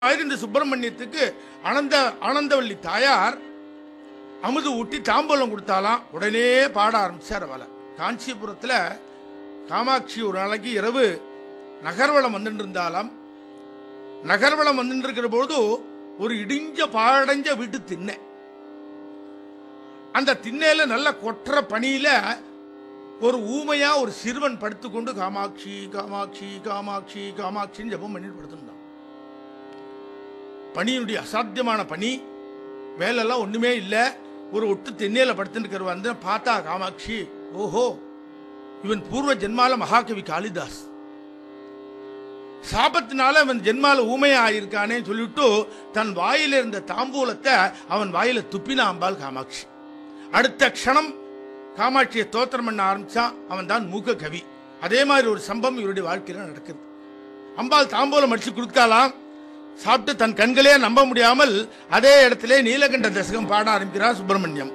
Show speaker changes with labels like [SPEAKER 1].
[SPEAKER 1] மாதிரி இந்த சுப்பிரமணியத்துக்கு ஆனந்த ஆனந்தவல்லி தாயார் அமுது ஊட்டி தாம்பூலம் கொடுத்தாலாம் உடனே பாட ஆரம்பிச்சார் அவளை காஞ்சிபுரத்துல காமாட்சி ஒரு நாளைக்கு இரவு நகர்வலம் வந்துட்டு இருந்தாலாம் நகர்வலம் வந்துட்டு இருக்கிற பொழுது ஒரு இடிஞ்ச பாழடைஞ்ச வீட்டு திண்ணை அந்த திண்ணையில நல்ல கொற்ற பனியில ஒரு ஊமையா ஒரு சிறுவன் படுத்துக்கொண்டு காமாட்சி காமாட்சி காமாட்சி காமாட்சின்னு ஜெபம் பண்ணிட்டு படுத்துட்டான் பனியினுடைய அசாத்தியமான பனி மேலெல்லாம் ஒண்ணுமே இல்லை ஒரு ஒட்டு தென்னையில படுத்துட்டு இருக்கிற வந்து பார்த்தா காமாட்சி ஓஹோ இவன் பூர்வ ஜென்மால மகாகவி காளிதாஸ் சாபத்தினால அவன் ஜென்மால ஊமையா ஆயிருக்கானே சொல்லிட்டு தன் வாயில இருந்த தாம்பூலத்தை அவன் வாயில துப்பினா அம்பாள் காமாட்சி அடுத்த க்ஷணம் காமாட்சியை தோத்திரம் பண்ண ஆரம்பிச்சான் அவன் தான் மூக்க கவி அதே மாதிரி ஒரு சம்பவம் இவருடைய வாழ்க்கையில நடக்குது அம்பாள் தாம்பூலம் அடிச்சு கொடுத்தாலாம் சாப்பிட்டு தன் கண்களே நம்ப முடியாமல் அதே இடத்திலே நீலகண்ட தசகம் பாட ஆரம்பிக்கிறார் சுப்பிரமணியம்